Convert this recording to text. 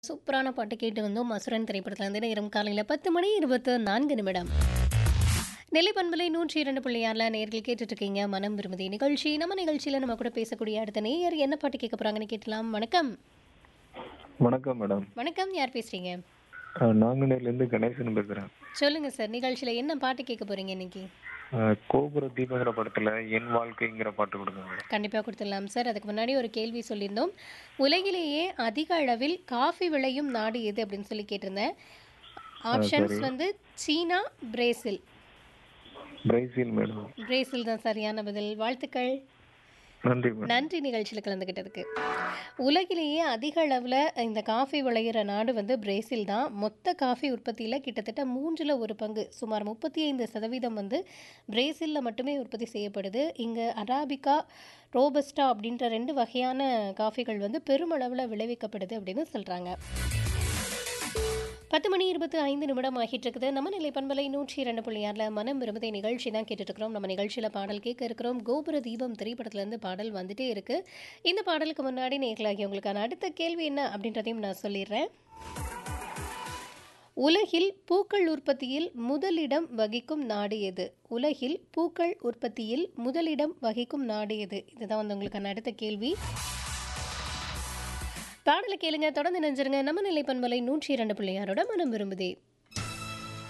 சூப்பரான பாட்டு கேட்டு வந்தோம் மசுரன் திரைப்படத்தில் இருந்து நேரம் காலையில் பத்து மணி இருபத்து நான்கு நிமிடம் நெல்லை பண்பலை நூற்றி இரண்டு புள்ளியாரில் நேர்கள் கேட்டுட்டு இருக்கீங்க மனம் விரும்புதி நிகழ்ச்சி நம்ம நிகழ்ச்சியில் நம்ம கூட பேசக்கூடிய அடுத்த நேயர் என்ன பாட்டு கேட்க போறாங்கன்னு கேட்கலாம் வணக்கம் வணக்கம் மேடம் வணக்கம் யார் பேசுறீங்க அஹ் நாங்குநேர்லேருந்து கணேசன் பேசுகிறேன் சொல்லுங்க சார் நிகழ்ச்சியில் என்ன பாட்டு கேட்க போறீங்க இன்னைக்கு கோபுர தீபங்கிற படத்தில் என் வாழ்க்கைங்கிற பாட்டு கொடுங்க மேடம் கண்டிப்பாக கொடுத்துடலாம் சார் அதுக்கு முன்னாடி ஒரு கேள்வி சொல்லியிருந்தோம் உலகிலேயே அதிக அளவில் காஃபி விளையும் நாடு எது அப்படின்னு சொல்லி கேட்டிருந்தேன் ஆப்ஷன்ஸ் வந்து China Brazil Brazil madam Brazil தான் சரியான பதில் வாழ்த்துக்கள் நன்றி மேடம் நன்றி நிகழ்ச்சியில் கலந்துக்கிட்டதுக்கு உலகிலேயே அதிக அளவில் இந்த காஃபி விளையிற நாடு வந்து பிரேசில் தான் மொத்த காஃபி உற்பத்தியில் கிட்டத்தட்ட மூன்றில் ஒரு பங்கு சுமார் முப்பத்தி ஐந்து சதவீதம் வந்து பிரேசிலில் மட்டுமே உற்பத்தி செய்யப்படுது இங்கே அராபிகா ரோபஸ்டா அப்படின்ற ரெண்டு வகையான காஃபிகள் வந்து பெருமளவில் விளைவிக்கப்படுது அப்படின்னு சொல்கிறாங்க பத்து மணி இருபத்தி ஐந்து நிமிடம் ஆகிட்டு இருக்குது நம்ம நிலை பண்பலை நூற்றி இரண்டு புள்ளி ஆறில் மனம் விரும்பதை நிகழ்ச்சி தான் கேட்டுட்டு இருக்கிறோம் நம்ம நிகழ்ச்சியில் பாடல் கேட்க இருக்கிறோம் கோபுர தீபம் திரைப்படத்துலேருந்து பாடல் வந்துட்டே இருக்கு இந்த பாடலுக்கு முன்னாடி நேர்களாகி உங்களுக்கான அடுத்த கேள்வி என்ன அப்படின்றதையும் நான் சொல்லிடுறேன் உலகில் பூக்கள் உற்பத்தியில் முதலிடம் வகிக்கும் நாடு எது உலகில் பூக்கள் உற்பத்தியில் முதலிடம் வகிக்கும் நாடு எது இதுதான் வந்து உங்களுக்கான அடுத்த கேள்வி பாடலை கேளுங்க தொடர்ந்து நினைஞ்சிருங்க நம்ம நிலை பண்பலை நூற்றி இரண்டு பிள்ளையாரோட மனம் விரும்புதே